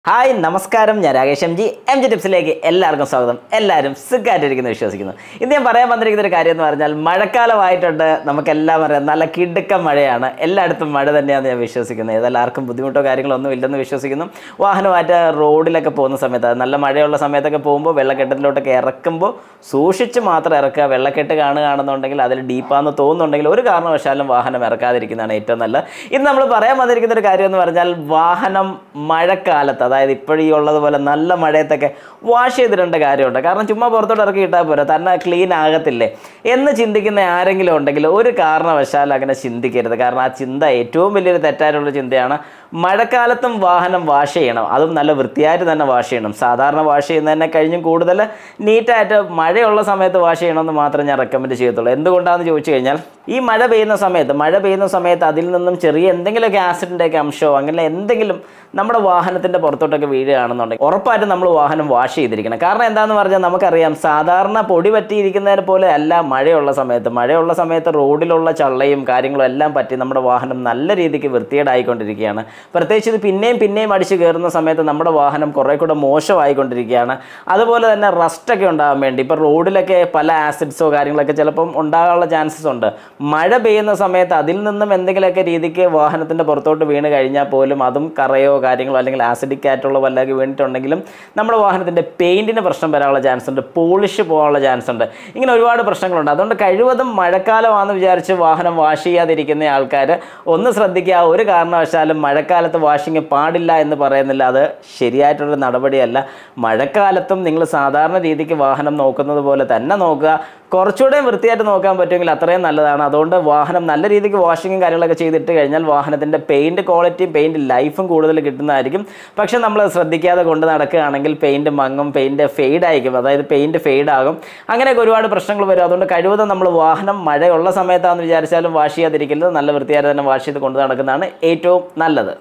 hi നമസ്കാരം ഞാൻ Rakesh M G M G ടിപ്സിലേക്ക് എല്ലാവർക്കും സ്വാഗതം എല്ലാവരും സുഖമായിട്ടിരിക്കുന്നു വിശ്വസിക്കുന്നു ഇന്ന് ഞാൻ പറയാൻ വന്നിരിക്കുന്ന ഒരു കാര്യം എന്ന് പറഞ്ഞാൽ മഴക്കാലമായിട്ടുണ്ട് നമുക്കെല്ലാം അറിയാം നല്ല കിടുക്കം മഴയാണ് എല്ലായിടത്തും മഴ തന്നെയാണെന്ന് ഞാൻ വിശ്വസിക്കുന്നു ഏതായാലും ആർക്കും ബുദ്ധിമുട്ടോ കാര്യങ്ങളോ ഒന്നും ഇല്ലെന്ന് വിശ്വസിക്കുന്നു വാഹനമായിട്ട് റോഡിലൊക്കെ പോകുന്ന സമയത്ത് അത് നല്ല മഴയുള്ള സമയത്തൊക്കെ പോകുമ്പോൾ വെള്ളക്കെട്ടത്തിലോട്ടൊക്കെ ഇറക്കുമ്പോൾ സൂക്ഷിച്ച് മാത്രം ഇറക്കുക വെള്ളക്കെട്ട് കാണുകയാണെന്നുണ്ടെങ്കിൽ അതിൽ ഡീപ്പാന്ന് തോന്നുന്നുണ്ടെങ്കിൽ ഒരു കാരണവശാലും വാഹനം ഇറക്കാതിരിക്കുന്നതാണ് ഏറ്റവും നല്ലത് ഇന്ന് നമ്മൾ പറയാൻ വന്നിരിക്കുന്ന ഒരു കാര്യം എന്ന് പറഞ്ഞാൽ വാഹനം മഴക്കാലത്ത് അതായത് ഇപ്പോഴീ ഉള്ളതുപോലെ നല്ല മഴയത്തൊക്കെ വാഷ് ചെയ്തിടേണ്ട കാര്യമുണ്ട് കാരണം ചുമ്മാ പുറത്തോട്ട് ഇറക്കി ഇട്ടാൽ പോരാ തന്നെ ക്ലീൻ ആകത്തില്ലേ എന്ന് ചിന്തിക്കുന്ന ആരെങ്കിലും ഉണ്ടെങ്കിൽ ഒരു കാരണവശാലും അങ്ങനെ ചിന്തിക്കരുത് കാരണം ആ ചിന്ത ഏറ്റവും വലിയൊരു തെറ്റായിട്ടുള്ള ചിന്തയാണ് മഴക്കാലത്തും വാഹനം വാഷ് ചെയ്യണം അതും നല്ല വൃത്തിയായിട്ട് തന്നെ വാഷ് ചെയ്യണം സാധാരണ വാഷ് ചെയ്യുന്നതിനെ കഴിഞ്ഞും കൂടുതൽ നീറ്റായിട്ട് മഴയുള്ള സമയത്ത് വാഷ് ചെയ്യണമെന്ന് മാത്രമേ ഞാൻ റെക്കമെൻഡ് ചെയ്യത്തുള്ളൂ എന്തുകൊണ്ടാണെന്ന് ചോദിച്ചു കഴിഞ്ഞാൽ ഈ മഴ പെയ്യുന്ന സമയത്ത് മഴ പെയ്യുന്ന സമയത്ത് അതിൽ നിന്നും ചെറിയ എന്തെങ്കിലുമൊക്കെ ആസിഡിൻ്റെയൊക്കെ അംശമോ അങ്ങനെ എന്തെങ്കിലും നമ്മുടെ വാഹനത്തിൻ്റെ പുറത്തോട്ടൊക്കെ വീഴുകയാണെന്നുണ്ടെങ്കിൽ ഉറപ്പായിട്ടും നമ്മൾ വാഹനം വാഷ് ചെയ്തിരിക്കണം കാരണം എന്താണെന്ന് പറഞ്ഞാൽ നമുക്കറിയാം സാധാരണ പൊടി പറ്റിയിരിക്കുന്നതിനെ പോലെ അല്ല മഴയുള്ള സമയത്ത് മഴയുള്ള സമയത്ത് റോഡിലുള്ള ചള്ളയും കാര്യങ്ങളും എല്ലാം പറ്റി നമ്മുടെ വാഹനം നല്ല രീതിക്ക് വൃത്തികേടായിക്കൊണ്ടിരിക്കുകയാണ് പ്രത്യേകിച്ച് ഇത് പിന്നെയും പിന്നെയും അടിച്ച് കയറുന്ന സമയത്ത് നമ്മുടെ വാഹനം കുറേ കൂടെ മോശമായിക്കൊണ്ടിരിക്കുകയാണ് അതുപോലെ തന്നെ റസ്റ്റൊക്കെ ഉണ്ടാകാൻ വേണ്ടി ഇപ്പോൾ റോഡിലൊക്കെ പല ആസിഡ്സോ കാര്യങ്ങളൊക്കെ ചിലപ്പം ഉണ്ടാകാനുള്ള ചാൻസസ് ഉണ്ട് മഴ പെയ്യുന്ന സമയത്ത് അതിൽ നിന്നും എന്തെങ്കിലുമൊക്കെ രീതിക്ക് വാഹനത്തിൻ്റെ പുറത്തോട്ട് വീണ് കഴിഞ്ഞാൽ പോലും അതും കറയോ കാര്യങ്ങളോ അല്ലെങ്കിൽ ആസിഡിക് ആയിട്ടുള്ള വല്ലതൊക്കെ വീണിട്ടുണ്ടെങ്കിലും നമ്മുടെ വാഹനത്തിൻ്റെ പെയിൻറ്റിന് പ്രശ്നം വരാനുള്ള ചാൻസ് ഉണ്ട് പോളിഷ് പോകാനുള്ള ചാൻസ് ഉണ്ട് ഇങ്ങനെ ഒരുപാട് പ്രശ്നങ്ങളുണ്ട് അതുകൊണ്ട് കഴിവതും മഴക്കാലമാണെന്ന് വിചാരിച്ച് വാഹനം വാഷ് ചെയ്യാതിരിക്കുന്ന ആൾക്കാർ ഒന്ന് ശ്രദ്ധിക്കുക ഒരു കാരണവശാലും മഴക്കാലത്ത് വാഷിങ് പാടില്ല എന്ന് പറയുന്നില്ല അത് ശരിയായിട്ടുള്ള നടപടിയല്ല മഴക്കാലത്തും നിങ്ങൾ സാധാരണ രീതിക്ക് വാഹനം നോക്കുന്നത് പോലെ തന്നെ നോക്കുക കുറച്ചുകൂടെ വൃത്തിയായിട്ട് നോക്കാൻ പറ്റുമെങ്കിൽ അത്രയും നല്ലതാണ് അതുകൊണ്ട് വാഹനം നല്ല രീതിക്ക് വാഷിങ്ങും കാര്യങ്ങളൊക്കെ ചെയ്തിട്ട് കഴിഞ്ഞാൽ വാഹനത്തിൻ്റെ പെയിൻറ്റ് ക്വാളിറ്റിയും പെയിൻറ്റ് ലൈഫും കൂടുതൽ കിട്ടുന്നതായിരിക്കും പക്ഷെ നമ്മൾ ശ്രദ്ധിക്കാതെ കൊണ്ട് നടക്കുകയാണെങ്കിൽ പെയിൻറ്റ് മങ്ങും പെയിൻറ്റ് ഫെയ്ഡ് ആയിരിക്കും അതായത് പെയിൻറ്റ് ഫെയ്ഡ് ആകും അങ്ങനെയൊക്കെ ഒരുപാട് പ്രശ്നങ്ങൾ വരും അതുകൊണ്ട് കഴിവതും നമ്മൾ വാഹനം മഴയുള്ള സമയത്താണെന്ന് വിചാരിച്ചാലും വാഷ് ചെയ്യാതിരിക്കരുത് നല്ല വൃത്തിയായിട്ട് തന്നെ വാഷ് ചെയ്ത് കൊണ്ട് നടക്കുന്നതാണ് ഏറ്റവും നല്ലത്